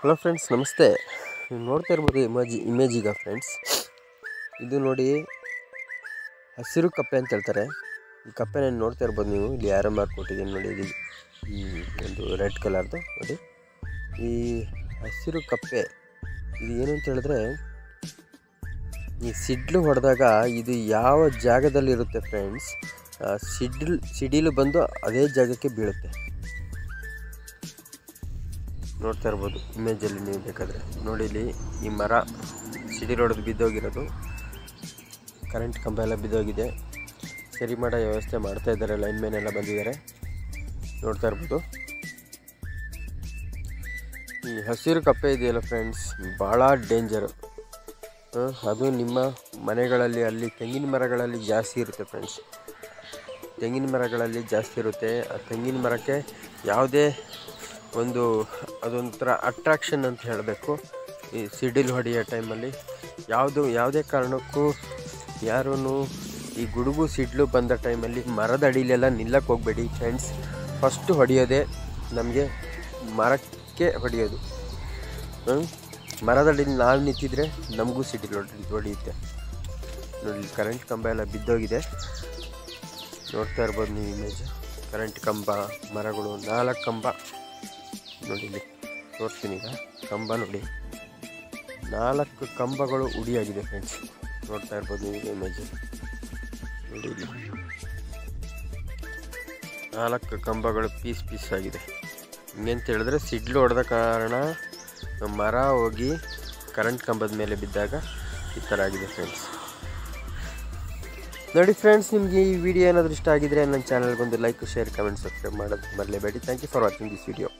Hello friends ನಮಸ್ತೆ ನೀವು ನೋಡ್ತಾ ಇರ್ಬೋದು ಇಮೇಜ್ ಇಮೇಜ್ ಈಗ ಫ್ರೆಂಡ್ಸ್ ಇದು ನೋಡಿ ಹಸಿರು ಕಪ್ಪೆ ಅಂತ ಹೇಳ್ತಾರೆ ಈ ಕಪ್ಪೆ ನಾನು ನೋಡ್ತಾ ಇರ್ಬೋದು ನೀವು ಇಲ್ಲಿ ಯಾರೋ ಮಾರ್ಕ್ ಕೊಟ್ಟಿದ್ದೀನಿ ನೋಡಿ ಇದು ಹ್ಮ್, ಒಂದು ರೆಡ್ ಕಲರ್ದು ನೋಡಿ ಈ ಹಸಿರು ಕಪ್ಪೆ ಇದು ಏನು ಅಂತ ಹೇಳಿದ್ರೆ ಈ ಸಿಡ್ಲು ಹೊಡೆದಾಗ ಇದು ಯಾವ ಜಾಗದಲ್ಲಿರುತ್ತೆ ಫ್ರೆಂಡ್ಸ್ ಸಿಡ್ಲ್ ಸಿಡಿಲು ಬಂದು ಅದೇ ಜಾಗಕ್ಕೆ ಬೀಳುತ್ತೆ ನೋಡ್ತಾ ಇರ್ಬೋದು ಇಮೇಜಲ್ಲಿ ನೀವು ಬೇಕಾದರೆ ನೋಡಿ ಇಲ್ಲಿ ಈ ಮರ ಸಿಡಿಲು ಹೊಡೆದು ಬಿದ್ದೋಗಿರೋದು ಕರೆಂಟ್ ಕಂಬ ಎಲ್ಲ ಬಿದ್ದೋಗಿದೆ ಸರಿ ಮಾಡೋ ವ್ಯವಸ್ಥೆ ಮಾಡ್ತಾ ಇದ್ದಾರೆ ಲೈನ್ ಮ್ಯಾನ್ ಎಲ್ಲ ಬಂದಿದ್ದಾರೆ ನೋಡ್ತಾ ಇರ್ಬೋದು ಈ ಹಸಿರು ಕಪ್ಪೆ ಇದೆಯಲ್ಲ ಫ್ರೆಂಡ್ಸ್ ಭಾಳ ಡೇಂಜರು ಅದು ನಿಮ್ಮ ಮನೆಗಳಲ್ಲಿ ಅಲ್ಲಿ ತೆಂಗಿನ ಮರಗಳಲ್ಲಿ ಜಾಸ್ತಿ ಇರುತ್ತೆ ಫ್ರೆಂಡ್ಸ್ ತೆಂಗಿನ ಮರಗಳಲ್ಲಿ ಜಾಸ್ತಿ ಇರುತ್ತೆ ಆ ತೆಂಗಿನ ಮರಕ್ಕೆ ಯಾವುದೇ ಒಂದು ಅದೊಂಥರ ಅಟ್ರಾಕ್ಷನ್ ಅಂತ ಹೇಳಬೇಕು ಈ ಸಿಡಿಲು ಹೊಡೆಯೋ ಟೈಮಲ್ಲಿ ಯಾವುದು ಯಾವುದೇ ಕಾರಣಕ್ಕೂ ಯಾರೂ ಈ ಗುಡುಗು ಸಿಡ್ಲು ಬಂದ ಟೈಮಲ್ಲಿ ಮರದ ಅಡಿಲೆಲ್ಲ ನಿಲ್ಲಕ್ಕೆ ಹೋಗಬೇಡಿ ಫ್ರೆಂಡ್ಸ್ ಫಸ್ಟು ಹೊಡೆಯೋದೇ ನಮಗೆ ಮರಕ್ಕೆ ಹೊಡೆಯೋದು ಹ್ಮ್? ಮರದಡಿ ನಾವು ನಿಂತಿದ್ರೆ ನಮಗೂ ಸಿಡಿಲು ಹೊಡಿ ಹೊಡೆಯುತ್ತೆ ನೋಡಿ ಕರೆಂಟ್ ಕಂಬ ಎಲ್ಲ ಬಿದ್ದೋಗಿದೆ ನೋಡ್ತಾ ಇರ್ಬೋದು ನೀವು ಇಮೇಜ್ ಕರೆಂಟ್ ಕಂಬ ಮರಗಳು ನಾಲ್ಕು ಕಂಬ ನೋಡಿ ಇಲ್ಲಿ ತೋರಿಸ್ತೀನಿ ಈಗ ಕಂಬ ನೋಡಿ ನಾಲ್ಕು ಕಂಬಗಳು ಉಡಿಯಾಗಿದೆ ಫ್ರೆಂಡ್ಸ್ ನೋಡ್ತಾ ಇರ್ಬೋದು ನೀವು ಇಮೇಜ್ ನೋಡಿ ಇಲ್ಲಿ ನಾಲ್ಕು ಕಂಬಗಳು ಪೀಸ್ ಪೀಸ್ ಆಗಿದೆ ಹಿಂಗೆಂತ ಹೇಳಿದ್ರೆ ಸಿಡ್ಲು ಹೊಡೆದ ಕಾರಣ ಮರ ಹೋಗಿ ಕರೆಂಟ್ ಕಂಬದ ಮೇಲೆ ಬಿದ್ದಾಗ ಈ ಥರ ಆಗಿದೆ ಫ್ರೆಂಡ್ಸ್ ನೋಡಿ ಫ್ರೆಂಡ್ಸ್ ನಿಮಗೆ ಈ ವಿಡಿಯೋ ಏನಾದರೂ ಇಷ್ಟ ಆಗಿದ್ರೆ ನನ್ನ ಚಾನಲ್ಗೊಂದು ಲೈಕ್ ಶೇರ್ ಕಮೆಂಟ್ ಸಬ್ಸ್ಕ್ರೈಬ್ ಮಾಡೋದು ಮರಲೇಬೇಡಿ thank you for watching this video